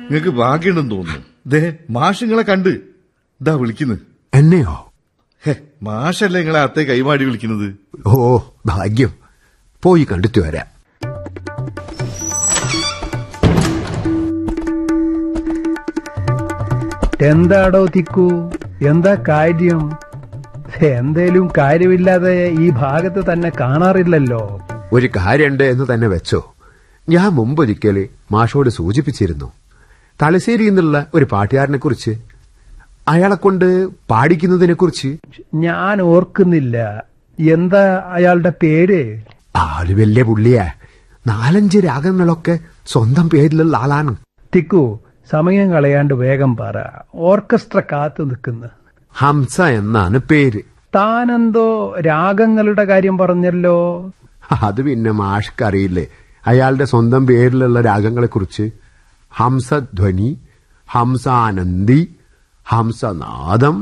നിങ്ങക്ക് ഭാഗ്യമുണ്ടെന്ന് തോന്നുന്നു ദേ മാഷിങ്ങളെ കണ്ട് ഇതാ വിളിക്കുന്നു എന്നെയോ ഹേ മാഷല്ലേ നിങ്ങളെ അത്തെ കൈമാടി വിളിക്കുന്നത് ഓ ഭാഗ്യം പോയി കണ്ടിട്ട് വരാം എന്താടോ തിക്കു എന്താ കാര്യം എന്തേലും കാര്യമില്ലാതെ ഈ ഭാഗത്ത് തന്നെ കാണാറില്ലല്ലോ ഒരു കാര്യമുണ്ട് എന്ന് തന്നെ വെച്ചോ ഞാൻ മുമ്പൊരിക്കല് മാഷോട് സൂചിപ്പിച്ചിരുന്നു തലശ്ശേരി എന്നുള്ള ഒരു പാട്ടുകാരനെ കുറിച്ച് അയാളെ കൊണ്ട് പാടിക്കുന്നതിനെ കുറിച്ച് ഞാൻ ഓർക്കുന്നില്ല എന്താ അയാളുടെ പേര് ആള് വലിയ പുള്ളിയാ നാലഞ്ച് രാഗങ്ങളൊക്കെ സ്വന്തം പേരിലുള്ള ആളാണ് തിക്കു സമയം കളയാണ്ട് വേഗം പറ ഓർക്കസ്ട്ര കാത്തു നിൽക്കുന്നു ഹംസ എന്നാണ് പേര് താനെന്തോ രാഗങ്ങളുടെ കാര്യം പറഞ്ഞല്ലോ അത് പിന്നെ മാഷ്ക്കറിയില്ലേ അയാളുടെ സ്വന്തം പേരിലുള്ള രാഗങ്ങളെ കുറിച്ച് ഹംസധ്വനി ഹംസാനന്ദി ഹംസനാദം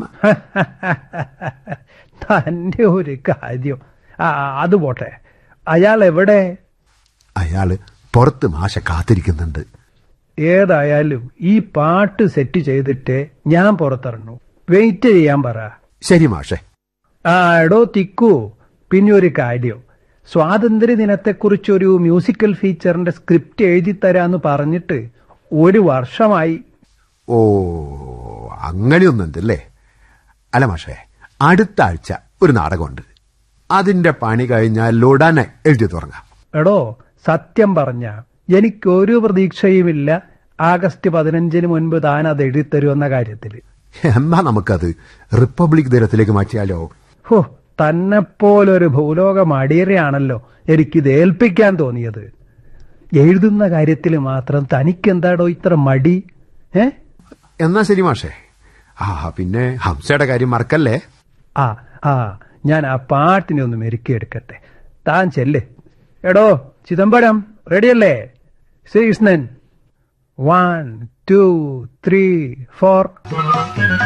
തന്റെ ഒരു കാര്യം ആ അത് പോട്ടെ അയാൾ എവിടെ അയാള് പുറത്ത് മാഷ കാത്തിരിക്കുന്നുണ്ട് ഏതായാലും ഈ പാട്ട് സെറ്റ് ചെയ്തിട്ട് ഞാൻ പുറത്തിറങ്ങു വെയിറ്റ് ചെയ്യാൻ പറ ശരി മാഷെ ആ എടോ തിക്കു പിന്നെ ഒരു കാര്യം സ്വാതന്ത്ര്യ ദിനത്തെക്കുറിച്ചൊരു മ്യൂസിക്കൽ ഫീച്ചറിന്റെ സ്ക്രിപ്റ്റ് എഴുതി തരാന്ന് പറഞ്ഞിട്ട് ഒരു വർഷമായി ഓ അങ്ങനെയൊന്നുണ്ടല്ലേ അല്ല മാഷേ അടുത്ത ആഴ്ച ഒരു നാടകമുണ്ട് അതിന്റെ പണി കഴിഞ്ഞാൽ ഉടനെ എഴുതി തുടങ്ങാം എടോ സത്യം പറഞ്ഞ എനിക്കൊരു പ്രതീക്ഷയുമില്ല ആഗസ്റ്റ് പതിനഞ്ചിന് മുൻപ് താൻ അത് എഴുതിത്തരുമെന്ന കാര്യത്തിൽ എന്നാ നമുക്കത് റിപ്പബ്ലിക് ദിനത്തിലേക്ക് മാറ്റിയാലോ ഹോ തന്നെപ്പോലൊരു ഭൂലോക മടിയറയാണല്ലോ എനിക്കിത് ഏൽപ്പിക്കാൻ തോന്നിയത് എഴുതുന്ന കാര്യത്തിൽ മാത്രം തനിക്കെന്താടോ ഇത്ര മടി ഏ എന്നാ ശരി മാഷേ ആ പിന്നെ ഹംസയുടെ കാര്യം മറക്കല്ലേ ആ ആ ഞാൻ ആ പാട്ടിനെ ഒന്ന് മെരുക്കിയെടുക്കട്ടെ താൻ ചെല്ല് എടോ ചിദംബരം റെഡിയല്ലേ Sreekrishnan one two three four